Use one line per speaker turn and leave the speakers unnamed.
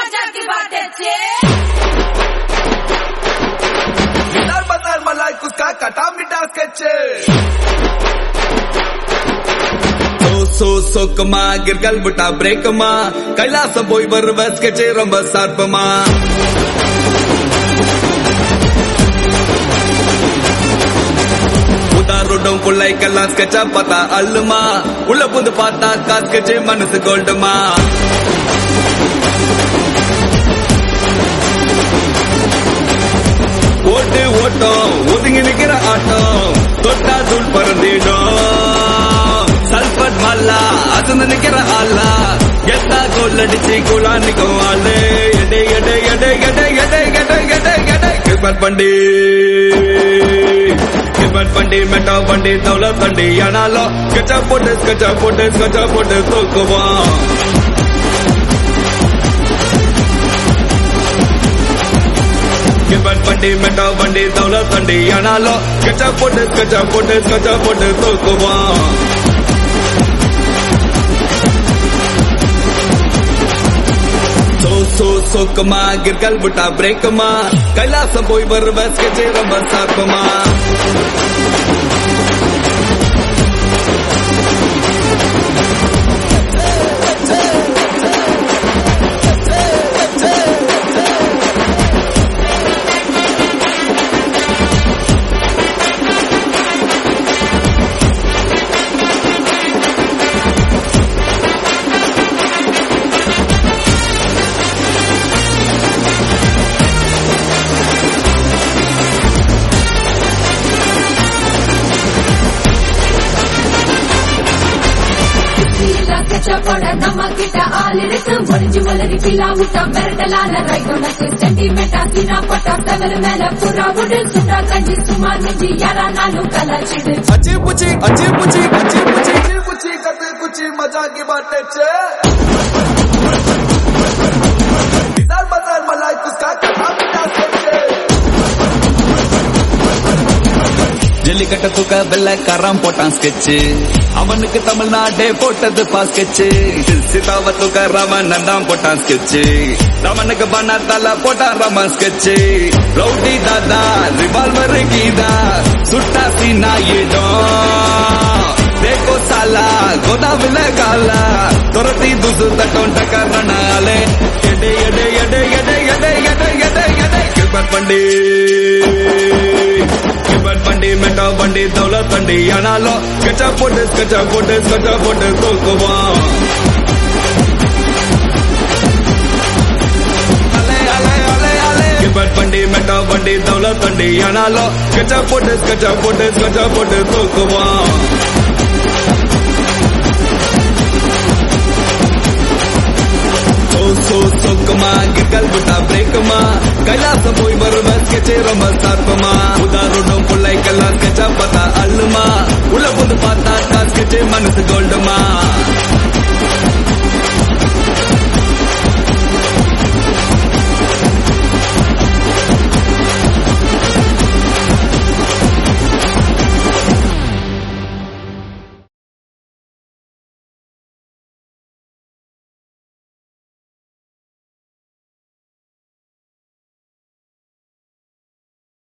मजा की बात है
Gitar matar malai kuska kata mita sketch சோ சோ சொக்குமா கிர்கள் விட்டா பிரேக்குமா கைலாசம் போய் வருவ ஸ்கெட்சே ரொம்ப சார்பமா உதாரோடும் பிள்ளைக்கெல்லாம் ஸ்கெட்சா பார்த்தா அல்லுமா உள்ள புந்து பார்த்தா காஸ்கெட்சே மனசு கோல்டுமா ஓட்டு ஓட்டம் ஒதுங்கி நிக்கிற ஆட்டம் தொட்டா தூள் பறந்திடும் சல்பட் மல்லா அசந்து நிக்கிற ஆளா எத்தா கோல் அடிச்சு குலா நிக்கும் ஆளு எடை எடை எடை எடை எடை எடை எடை எடை கிபர் பண்டி கிபர் பண்டி மெட்டா பண்டி தௌல பண்டி ஆனாலும் ஸ்கெட்சா போட்டு ஸ்கெட்சா போட்டு ஸ்கெட்சா போட்டு தூக்குவான் கிபட் பண்டி மெட்டா பண்டி தௌல தண்டி ஆனாலும் ஸ்கெட்சா போட்டு ஸ்கெட்சா போட்டு ஸ்கெட்சா போட்டு தூக்குவான் சோ சோ சோக்குமா கிர்கள் விட்டா பிரேக்குமா கைலாசம் போய் வருவ ஸ்கெட்சே ரொம்ப சார்பமா
போட நம்ம கிட்ட ஆள் இருக்கு ஒளிஞ்சு வளரி பில்லா விட்டா மிரட்டலான ரைட் உனக்கு சென்டிமெண்டா சீனா போட்டா செவரு மேல புறா விடு சுண்டா கஞ்சி சும்மா நெஞ்சி யாரானாலும் கலாச்சிடு
अच्छी पुची अच्छी पुची अच्छी पुची अच्छी पुची कते कुची मजा की बातें छे इधर बदल मलाई कुसका कथा मिटा छे ஜல்லிக்கட்ட தூக்க வெள்ளக்காரன் போட்டான் ஸ்கெட்சு அவனுக்கு தமிழ்நாடே போட்டது பா ஸ்கெட்சு சீதாவ தூக்க ராமன் தான் போட்டான் ஸ்கெட்சு ராமனுக்கு பண்ணாத்தால போட்டான் ராமன் ஸ்கெட்சு ரவுடி தாதா ரிவால்வர் கீதா சுட்டா சீனா இடம் देखो साला गोदावरी में काला तुरती दूसर तटों टकरनाले एडे एडे एडे एडे एडे एडे एडे एडे किबर पंडी கிபர் பண்டி மெட்டா பண்டி தௌல தண்டி ஆனாலும் கச்சா போட்டு கச்சா போட்டு கச்சா போட்டு தூக்குவான் அலே, அலே, அலே, அலே. கிபர் பண்டி மெட்டா பண்டி தௌல தண்டி ஆனாலும் கச்சா போட்டு கச்சா போட்டு கச்சா போட்டு தூக்குவான் சோ சோ சொக்குமா கிர்கள் விட்டா பிரேக்குமா கைலாசம் போய் வருவ ஸ்கெட்சே ரொம்ப சார்பமா